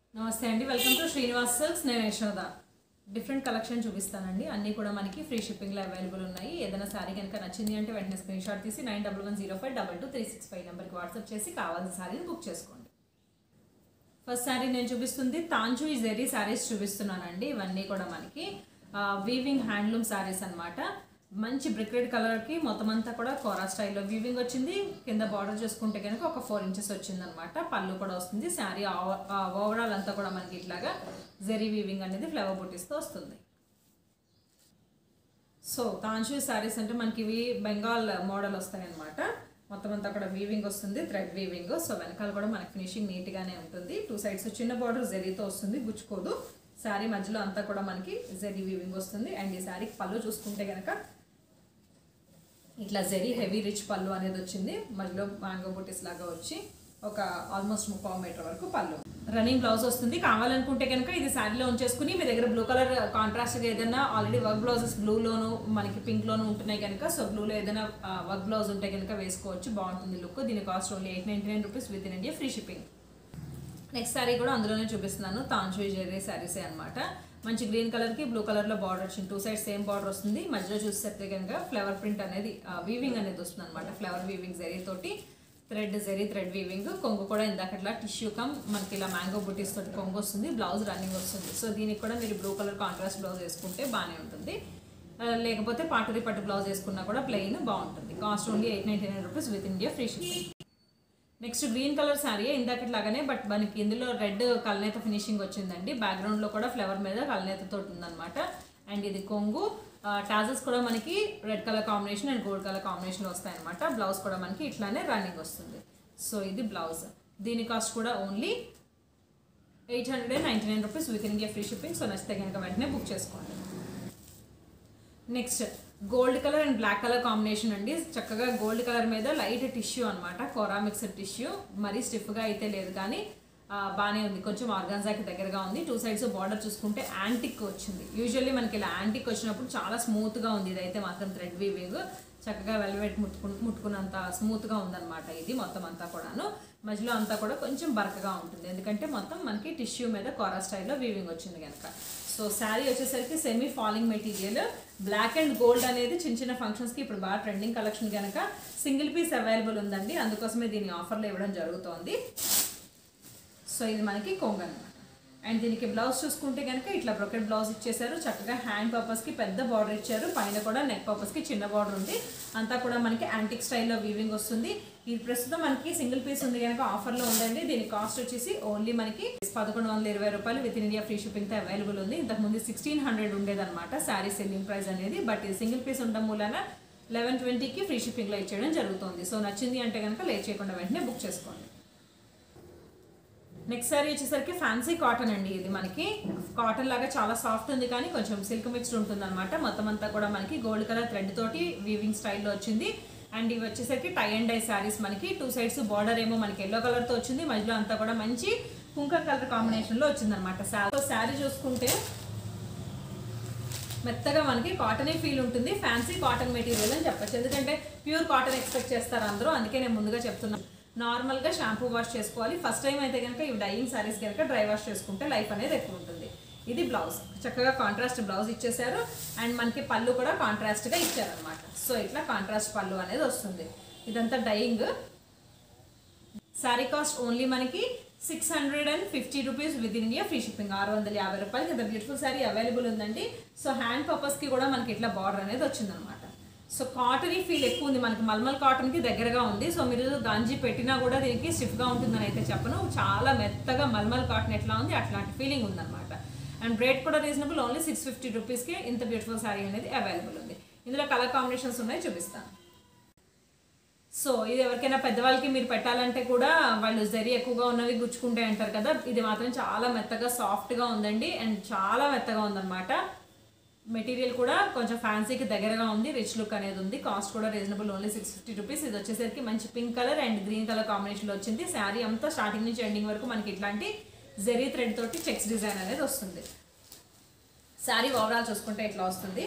నమస్తే అండి welcome to Srinivas silks నేను యశోద డిఫరెంట్ కలెక్షన్ చూపిస్తానండి అన్నీ కూడా మనకి ఫ్రీ షిప్పింగ్లో అవైలబుల్ ఉన్నాయి ఏదైనా శారీ కనుక నచ్చింది అంటే వెంటనే స్క్రీన్ షాట్ తీసి nine double one zero five double two three six five నెంబర్కి వాట్సాప్ చేసి కావాల్సిన శారీని బుక్ చేసుకోండి ఫస్ట్ శారీ నేను చూపిస్తుంది తాంచు ఈ జెరీ శారీస్ చూపిస్తున్నానండి ఇవన్నీ కూడా మనకి వీవింగ్ హ్యాండ్లూమ్ శారీస్ అన్నమాట మంచి బ్రిక్ రెడ్ కలర్కి మొత్తం అంతా కూడా కోరా స్టైల్లో వీవింగ్ వచ్చింది కింద బార్డర్ చూసుకుంటే కనుక ఒక ఫోర్ ఇంచెస్ వచ్చింది అనమాట పళ్ళు కూడా వస్తుంది శారీ ఓవరాల్ అంతా కూడా మనకి ఇట్లాగా జెరీ వీవింగ్ అనేది ఫ్లవర్ బుటీస్తో వస్తుంది సో తాంచు శారీస్ అంటే మనకి ఇవి బెంగాల్ మోడల్ వస్తాయి అనమాట మొత్తం అంతా కూడా వీవింగ్ వస్తుంది థ్రెడ్ వీవింగ్ సో వెనకాల కూడా మనకి ఫినిషింగ్ నీట్గానే ఉంటుంది టూ సైడ్స్ చిన్న బార్డర్ జెరీతో వస్తుంది గుచ్చుకోదు శారీ మధ్యలో అంతా కూడా మనకి జెరీ వీవింగ్ వస్తుంది అండ్ ఈ శారీకి పళ్ళు చూసుకుంటే కనుక ఇట్లా జెరీ హెవీ రిచ్ పళ్ళు అనేది వచ్చింది మధ్యలో మ్యాంగో బుటీస్ లాగా వచ్చి ఒక ఆల్మోస్ట్ ముప్పావు మీటర్ వరకు పళ్ళు రన్నింగ్ బ్లౌజ్ వస్తుంది కావాలనుకుంటే కనుక ఇది శారీలో ఉంచేసుకుని మీ దగ్గర బ్లూ కలర్ కాంట్రాస్ట్ ఏదైనా ఆల్రెడీ వర్క్ బ్లౌజెస్ బ్లూలోను మనకి పింక్లోను ఉంటున్నాయి కనుక సో బ్లూలో ఏదైనా వర్క్ బ్లౌజ్ ఉంటే కనుక వేసుకోవచ్చు బాగుంటుంది లుక్ దీని cost only eight ninety nine rupees within India free shipping next sari కూడా అందులోనే చూపిస్తున్నాను తాంచు జెర్రీ శారీసే అనమాట మంచి గ్రీన్ కలర్ కి బ్లూ కలర్ లో బార్డర్ వచ్చింది టూ సైడ్ సేమ్ బార్డర్ వస్తుంది మధ్యలో చూస్తే కనుక ఫ్లవర్ ప్రింట్ అనేది వీవింగ్ అనేది వస్తుంది అనమాట ఫ్లవర్ వీవింగ్ జెరీ తోటి థ్రెడ్ జెరీ థ్రెడ్ వీవింగ్ కొంగు కూడా ఇందాకట్లా టిష్యూ కమ్ మనకి ఇలా మ్యాంగో బుటీస్ తోటి కొంగు వస్తుంది బ్లౌజ్ రన్నింగ్ వస్తుంది సో దీనికి కూడా మీరు బ్లూ కలర్ కాంట్రాస్ట్ బ్లౌజ్ వేసుకుంటే బాగానే ఉంటుంది ఆ, లేకపోతే పాటరీ పట్టు బ్లౌజ్ వేసుకున్నా కూడా ప్లెయిన్ బాగుంటుంది cost only eight ninety nine rupees with India free shipping next green colour sari ఇందాకట్లాగానే బట్ మనకి ఇందులో రెడ్ కలనేత ఫినిషింగ్ వచ్చిందండి బ్యాక్గ్రౌండ్ లో కూడా ఫ్లవర్ మీద కలనేత తోటి ఉందన్నమాట అండ్ ఇది కొంగు టాజెస్ కూడా మనకి red colour combination and gold colour combination వస్తాయన్నమాట బ్లౌజ్ కూడా మనకి ఇట్లానే రన్నింగ్ వస్తుంది సో ఇది బ్లౌజ్ దీని కాస్ట్ కూడా only eight hundred and ninety nine rupees with India free shipping so నచ్చితే కనుక వెంటనే బుక్ చేసుకోండి next gold colour and black colour combination అండి చక్కగా గోల్డ్ కలర్ మీద లైట్ టిష్యూ అనమాట కోరా మిక్సర్ టిష్యూ మరీ స్టిఫ్గా అయితే లేదు కానీ ఆ, బాగానే ఉంది కొంచెం ఆర్గాన్జాకి దగ్గరగా ఉంది టూ సైడ్స్ బార్డర్ చూసుకుంటే యాంటిక్ వచ్చింది యూజువల్లీ మనకి ఇలా యాంటిక్ వచ్చినప్పుడు చాలా స్మూత్గా ఉంది ఇదైతే మాత్రం థ్రెడ్ వీవింగ్ చక్కగా వెల్వెట్ ముట్టుకు ముట్టుకున్నంత స్మూత్గా ఉందన్నమాట ఇది మొత్తం అంతా కూడాను మధ్యలో అంతా కూడా కొంచెం బరకగా ఉంటుంది ఎందుకంటే మొత్తం మనకి టిష్యూ మీద కోరా స్టైల్లో వీవింగ్ వచ్చింది కనుక సో శారీ వచ్చేసరికి semi falling material black and gold అనేది చిన్న చిన్న ఫంక్షన్స్కి ఇప్పుడు బాగా ట్రెండింగ్ కలెక్షన్ కనుక సింగిల్ పీస్ అవైలబుల్ ఉందండి అందుకోసమే దీని ఆఫర్లో ఇవ్వడం జరుగుతోంది సో ఇది మనకి కొంగు అనమాట అండ్ దీనికి బ్లౌజ్ చూసుకుంటే కనుక ఇట్లా బ్రొకెట్ బ్లౌజ్ ఇచ్చేసారు చక్కగా హ్యాండ్ పర్పస్కి పెద్ద బార్డర్ ఇచ్చారు పైన కూడా నెక్ పర్పస్కి చిన్న బార్డర్ ఉంది అంతా కూడా మనకి యాంటిక్ స్టైల్లో వీవింగ్ వస్తుంది ఇది ప్రస్తుతం మనకి సింగిల్ పీస్ ఉంది కనుక ఆఫర్లో ఉందండి దీని కాస్ట్ వచ్చేసి ఓన్లీ మనకి పదకొండు వందల ఇరవై రూపాయలు విత్ ఇన్ ఇండియా ఫ్రీ షిప్పింగ్తో అవైలబుల్ ఉంది ఇంతకుముందు సిక్స్టీన్ హండ్రెడ్ ఉండేదన్నమాట శారీ సెల్లింగ్ ప్రైస్ అనేది బట్ ఇది సింగిల్ పీస్ ఉండడం మూలన లెవెన్ ట్వంటీకి ఫ్రీ షిప్పింగ్లో ఇచ్చేయడం జరుగుతుంది సో నచ్చింది అంటే కనుక లేట్ చేయకుండా వెంటనే బుక్ చేసుకోండి నెక్స్ట్ సారీ వచ్చేసరికి ఫ్యాన్సీ కాటన్ అండి ఇది మనకి కాటన్ లాగా చాలా సాఫ్ట్ ఉంది కానీ కొంచెం సిల్క్ మిక్స్డ్ ఉంటుంది అనమాట మొత్తం అంతా కూడా మనకి గోల్డ్ కలర్ థ్రెడ్ తోటి వీవింగ్ స్టైల్లో వచ్చింది అండ్ ఇవి వచ్చేసరికి టై అండ్ డై శారీస్ మనకి టూ సైడ్స్ బార్డర్ ఏమో మనకి ఎల్లో కలర్తో వచ్చింది మధ్యలో అంతా కూడా మంచి కుంకం కలర్ కాంబినేషన్లో వచ్చింది అనమాట శారీ చూసుకుంటే మెత్తగా మనకి కాటనే ఫీల్ ఉంటుంది ఫ్యాన్సీ కాటన్ మెటీరియల్ అని చెప్పచ్చు ఎందుకంటే ప్యూర్ కాటన్ ఎక్స్పెక్ట్ చేస్తారు అందరూ అందుకే నేను ముందుగా చెప్తున్నాను నార్మల్గా షాంపూ వాష్ చేసుకోవాలి ఫస్ట్ టైం అయితే కనుక ఇవి డైయింగ్ సారీస్ కనుక డ్రై వాష్ చేసుకుంటే లైఫ్ అనేది ఎక్కువ ఉంటుంది ఇది బ్లౌజ్ చక్కగా కాంట్రాస్ట్ బ్లౌజ్ ఇచ్చేసారు అండ్ మనకి పళ్ళు కూడా కాంట్రాస్ట్గా ఇచ్చారనమాట సో ఇట్లా కాంట్రాస్ట్ పళ్ళు అనేది వస్తుంది ఇదంతా డైయింగ్ శారీ కాస్ట్ ఓన్లీ మనకి six hundred and fifty rupees within India free shipping ఆరు వందల యాభై రూపాయలకి ఇంత బ్యూటిఫుల్ శారీ అవైలబుల్ ఉందండి సో హ్యాండ్ పర్పస్కి కూడా మనకి ఇట్లా బార్డర్ అనేది వచ్చిందనమాట సో కాటన్ ఫీల్ ఎక్కువ ఉంది మనకి మల్మల్ కాటన్కి దగ్గరగా ఉంది సో మీరు గంజి పెట్టినా కూడా దీనికి స్టిఫ్గా ఉంటుందని అయితే చెప్పను చాలా మెత్తగా మల్మల్ కాటన్ ఎట్లా ఉంది అట్లాంటి ఫీలింగ్ ఉందన్నమాట అండ్ రేట్ కూడా రీజనబుల్ ఓన్లీ సిక్స్ ఫిఫ్టీ రూపీస్కి ఇంత బ్యూటిఫుల్ శారీ అనేది అవైలబుల్ ఉంది ఇందులో కలర్ కాంబినేషన్స్ ఉన్నాయి చూపిస్తాను సో ఇది ఎవరికైనా పెద్దవాళ్ళకి మీరు పెట్టాలంటే కూడా వాళ్ళు జరి ఎక్కువగా ఉన్నవి గుచ్చుకుంటే అంటారు కదా ఇది మాత్రం చాలా మెత్తగా సాఫ్ట్గా ఉందండి అండ్ చాలా మెత్తగా ఉందన్నమాట మెటీరియల్ కూడా కొంచెం ఫ్యాన్సీకి దగ్గరగా ఉంది రిచ్ లుక్ అనేది ఉంది కాస్ట్ కూడా reasonable only six fifty rupees ఇది వచ్చేసరికి మంచి pink colour and green colour కాంబినేషన్లో వచ్చింది శారీ అంతా స్టార్టింగ్ నుంచి ఎండింగ్ వరకు మనకి ఇట్లాంటి జెరీ థ్రెడ్ తోటి చెక్స్ డిజైన్ అనేది వస్తుంది శారీ ఓవరాల్ చూసుకుంటే ఇట్లా వస్తుంది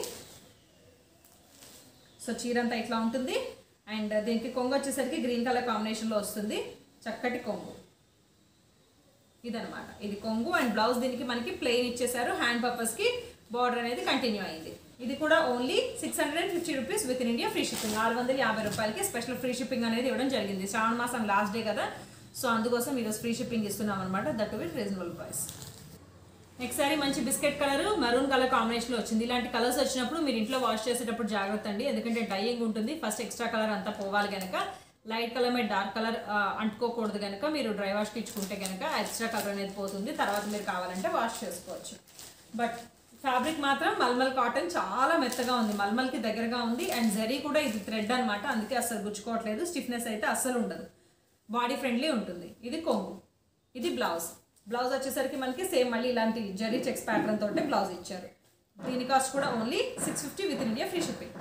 సో చీర అంతా ఇట్లా ఉంటుంది అండ్ దీనికి కొంగు వచ్చేసరికి గ్రీన్ కలర్ కాంబినేషన్లో వస్తుంది చక్కటి కొంగు ఇదనమాట ఇది కొంగు అండ్ బ్లౌజ్ దీనికి మనకి ప్లెయిన్ ఇచ్చేసారు హ్యాండ్ పర్పస్కి బార్డర్ అనేది కంటిన్యూ అయింది ఇది కూడా only six hundred and fifty rupees within India free shipping ఆరు వందల యాభై రూపాయలకి స్పెషల్ ఫ్రీ షిప్పింగ్ అనేది ఇవ్వడం జరిగింది శ్రావణ మాసం లాస్ట్ డే కదా సో అందుకోసం ఈరోజు ఫ్రీ షిప్పింగ్ ఇస్తున్నాం అనమాట that with reasonable price next sari మంచి బిస్కెట్ కలర్ మరూన్ కలర్ కాంబినేషన్లో వచ్చింది ఇలాంటి కలర్స్ వచ్చినప్పుడు మీరు ఇంట్లో వాష్ చేసేటప్పుడు జాగ్రత్త అండి ఎందుకంటే డైయింగ్ ఉంటుంది ఫస్ట్ ఎక్స్ట్రా కలర్ అంతా పోవాలి కనుక లైట్ కలర్ మీద డార్క్ కలర్ అంటుకోకూడదు కనుక మీరు డ్రై వాష్కి ఇచ్చుకుంటే కనుక ఎక్స్ట్రా కలర్ అనేది పోతుంది తర్వాత మీరు కావాలంటే వాష్ చేసుకోవచ్చు బట్ ఫ్యాబ్రిక్ మాత్రం మల్మల్ కాటన్ చాలా మెత్తగా ఉంది మల్మల్కి దగ్గరగా ఉంది అండ్ జరీ కూడా ఇది థ్రెడ్ అనమాట అందుకే అస్సలు గుచ్చుకోవట్లేదు స్టిఫ్నెస్ అయితే అస్సలు ఉండదు బాడీ ఫ్రెండ్లీ ఉంటుంది ఇది కొంగు ఇది బ్లౌజ్ బ్లౌజ్ వచ్చేసరికి మనకి సేమ్ మళ్ళీ ఇలాంటి జరీ చెక్స్ ప్యాటర్న్ తోటే బ్లౌజ్ ఇచ్చారు దీని కాస్ట్ కూడా only six fifty within India free shipping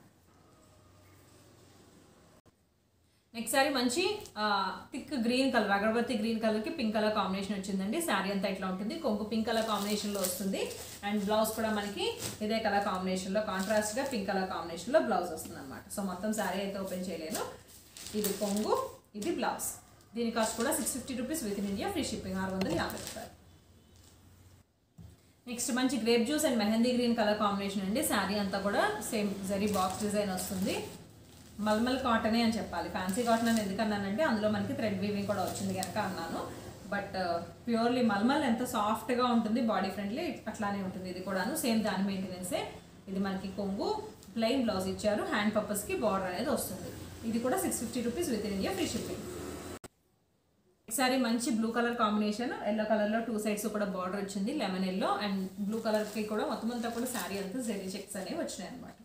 next sari మంచి థిక్ గ్రీన్ కలర్ అగరబత్తి గ్రీన్ కలర్కి పింక్ కలర్ కాంబినేషన్ వచ్చిందండి శారీ అంతా ఇట్లా ఉంటుంది కొంగు పింక్ కలర్ కాంబినేషన్లో వస్తుంది అండ్ బ్లౌజ్ కూడా మనకి ఇదే కలర్ కాంబినేషన్లో కాంట్రాస్ట్గా పింక్ కలర్ కాంబినేషన్లో బ్లౌజ్ వస్తుంది అనమాట సో మొత్తం శారీ అయితే ఓపెన్ చేయలేను ఇది కొంగు ఇది బ్లౌజ్ దీని కాస్ట్ కూడా six fifty rupees within India free shipping ఆరు వందల యాభై రూపాయలు నెక్స్ట్ మంచి grape juice and mehndi green colour combination అండి శారీ అంతా కూడా సేమ్ జరీ బాక్స్ డిజైన్ వస్తుంది మల్మల్ కాటనే అని చెప్పాలి ఫ్యాన్సీ కాటన్ అని ఎందుకన్నానంటే అందులో మనకి థ్రెడ్ వీవింగ్ కూడా వచ్చింది కనుక అన్నాను బట్ ప్యూర్లీ మల్మల్ ఎంత సాఫ్ట్గా ఉంటుంది బాడీ ఫ్రెండ్లీ అట్లానే ఉంటుంది ఇది కూడాను సేమ్ దాని మెయింటెనెన్సే ఇది మనకి కొంగు ప్లెయిన్ బ్లౌజ్ ఇచ్చారు హ్యాండ్ పర్పస్కి బార్డర్ అనేది వస్తుంది ఇది కూడా six fifty rupees within India free shipping ఒకసారి మంచి బ్లూ కలర్ కాంబినేషన్ ఎల్లో కలర్లో టూ సైడ్స్ కూడా బార్డర్ వచ్చింది లెమన్ ఎల్లో అండ్ బ్లూ కలర్కి కూడా మొత్తం అంతా కూడా శారీ అంతా జెరీ చెక్స్ అనేవి వచ్చినాయి అనమాట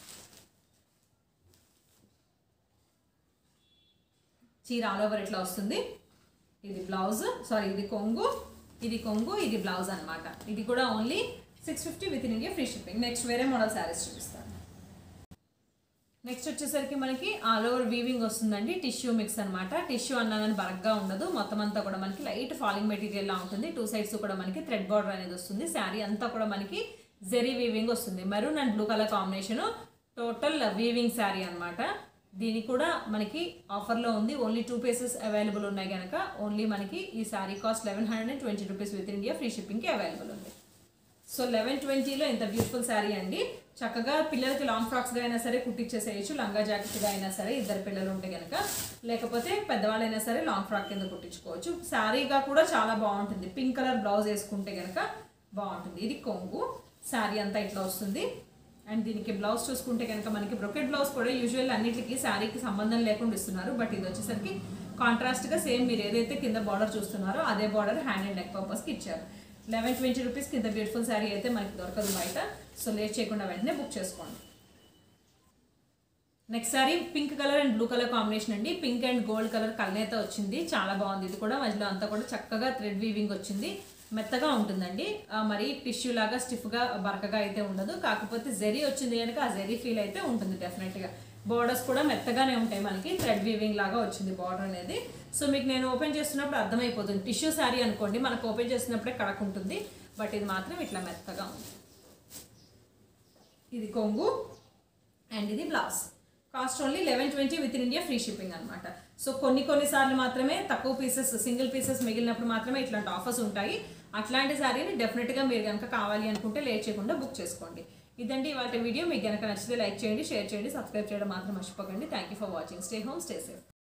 చీర ఆల్ ఓవర్ ఇట్లా వస్తుంది ఇది బ్లౌజ్ సారీ ఇది కొంగు ఇది కొంగు ఇది బ్లౌజ్ అనమాట ఇది కూడా only six fifty within India free shipping next వేరే మోడల్ శారీస్ చూపిస్తాను నెక్స్ట్ వచ్చేసరికి మనకి ఆల్ ఓవర్ వీవింగ్ వస్తుందండి టిష్యూ మిక్స్ అనమాట టిష్యూ అన్నదని బరగ్గా ఉండదు మొత్తం అంతా కూడా మనకి లైట్ ఫాలింగ్ మెటీరియల్ లా ఉంటుంది టూ సైడ్స్ కూడా మనకి థ్రెడ్ బార్డర్ అనేది వస్తుంది శారీ అంతా కూడా మనకి జెరీ వీవింగ్ వస్తుంది maroon and blue colour combination total weaving sari అనమాట దీనికి కూడా మనకి ఆఫర్లో ఉంది ఓన్లీ టూ పీసెస్ అవైలబుల్ ఉన్నాయి కనుక ఓన్లీ మనకి ఈ sari cost eleven hundred and twenty rupees with India free షిప్పింగ్కి అవైలబుల్ ఉంది సో లెవెన్ ట్వంటీలో ఇంత బ్యూటిఫుల్ శారీ అండి చక్కగా పిల్లలకి లాంగ్ ఫ్రాక్స్గా అయినా సరే కుట్టించేసేయచ్చు లంగా జాకెట్గా అయినా సరే ఇద్దరు పిల్లలు ఉంటే కనుక లేకపోతే పెద్దవాళ్ళైనా సరే లాంగ్ ఫ్రాక్ కింద కుట్టించుకోవచ్చు శారీగా కూడా చాలా బాగుంటుంది పింక్ కలర్ బ్లౌజ్ వేసుకుంటే కనుక బాగుంటుంది ఇది కొంగు శారీ అంతా ఇట్లా వస్తుంది అండ్ దీనికి బ్లౌజ్ చూసుకుంటే కనుక మనకి బ్రొకెట్ బ్లౌజ్ కూడా యూజువల్ అన్నిటికీ శారీకి సంబంధం లేకుండా ఇస్తున్నారు బట్ ఇది వచ్చేసరికి కాంట్రాస్ట్గా సేమ్ మీరు ఏదైతే కింద బార్డర్ చూస్తున్నారో అదే బార్డర్ హ్యాండ్ అండ్ నెక్ పర్పస్కి ఇచ్చారు లెవెన్ ట్వంటీ రూపీస్కి ఇంత బ్యూటిఫుల్ శారీ అయితే మనకి దొరకదు బయట సో లేట్ చేయకుండా వెంటనే బుక్ చేసుకోండి next sari pink colour and blue colour combination అండి పింక్ అండ్ గోల్డ్ కలర్ కలనేత వచ్చింది చాలా బాగుంది ఇది కూడా మధ్యలో అంతా కూడా చక్కగా థ్రెడ్ వీవింగ్ వచ్చింది మెత్తగా ఉంటుందండి ఆ, మరి టిష్యూ లాగా స్టిఫ్గా బరకగా అయితే ఉండదు కాకపోతే జెరీ వచ్చింది కనుక ఆ జెరీ ఫీల్ అయితే ఉంటుంది డెఫినెట్గా బోర్డర్స్ కూడా మెత్తగానే ఉంటాయి మనకి థ్రెడ్ వీవింగ్ లాగా వచ్చింది బార్డర్ అనేది సో మీకు నేను ఓపెన్ చేస్తున్నప్పుడు అర్థమైపోతుంది టిష్యూ శారీ అనుకోండి మనకు ఓపెన్ చేసినప్పుడే కడక్ ఉంటుంది బట్ ఇది మాత్రం ఇట్లా మెత్తగా ఉంది ఇది కొంగు అండ్ ఇది blouse cost only eleven twenty within India free shipping అనమాట సో కొన్ని కొన్ని సార్లు మాత్రమే తక్కువ పీసెస్ సింగిల్ పీసెస్ మిగిలినప్పుడు మాత్రమే ఇట్లాంటి ఆఫర్స్ ఉంటాయి అట్లాంటి శారీని డెఫినెట్గా మీరు కనుక కావాలి అనుకుంటే లేట్ చేయకుండా బుక్ చేసుకోండి ఇదండి వాటి వీడియో మీకు కనుక నచ్చితే లైక్ చేయండి షేర్ చేయండి సబ్స్క్రైబ్ చేయడం మాత్రం మర్చిపోకండి thank you for watching stay home stay safe